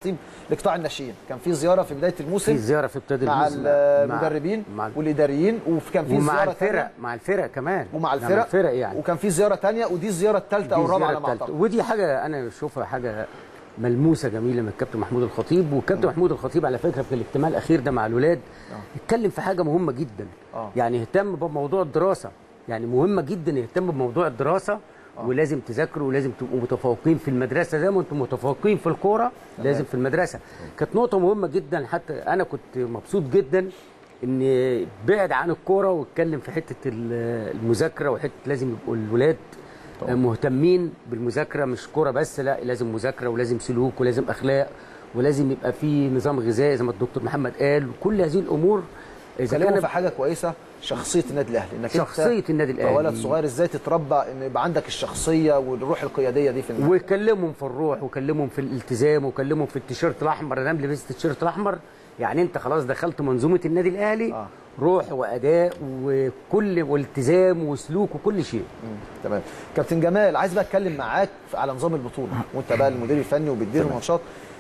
الخطيب لقطاع الناشئين كان في زياره في بدايه الموسم في زياره في ابتداء مع الموسم المدربين مع والاداريين وكان في ومع زياره الفرق تانية مع الفرق كمان ومع مع الفرق الفرق يعني وكان في زياره ثانيه ودي الزياره الثالثه او دي الرابعه على الزيارة ما التالتة. اعتقد ودي حاجه انا بشوفها حاجه ملموسه جميله من الكابتن محمود الخطيب والكابتن محمود الخطيب على فكره في الاجتماع الاخير ده مع الولاد اتكلم في حاجه مهمه جدا آه. يعني اهتم بموضوع الدراسه يعني مهمه جدا يهتم بموضوع الدراسه ولازم تذاكروا ولازم تبقوا متفوقين في المدرسه زي ما انتم متفوقين في الكوره لازم في المدرسه كانت نقطه مهمه جدا حتى انا كنت مبسوط جدا ان بعد عن الكوره واتكلم في حته ال- المذاكره وحته لازم يبقوا الولاد مهتمين بالمذاكره مش كوره بس لا لازم مذاكره ولازم سلوك ولازم اخلاق ولازم يبقى في نظام غذائي زي ما الدكتور محمد قال وكل هذه الامور اذا كلموا كان في حاجه كويسه شخصيه النادي الاهلي انك شخصية انت النادي الأهلي. كولد صغير ازاي تتربى ان يبقى عندك الشخصيه والروح القياديه دي في النادي وكلمهم في الروح وكلمهم في الالتزام وكلمهم في التيشيرت الاحمر انا لبست التيشيرت الاحمر يعني انت خلاص دخلت منظومه النادي الاهلي آه. آه. روح واداء وكل والتزام وسلوك وكل شيء تمام كابتن جمال عايز بقى اتكلم معاك على نظام البطوله وانت بقى المدير الفني وبتدير الماتشات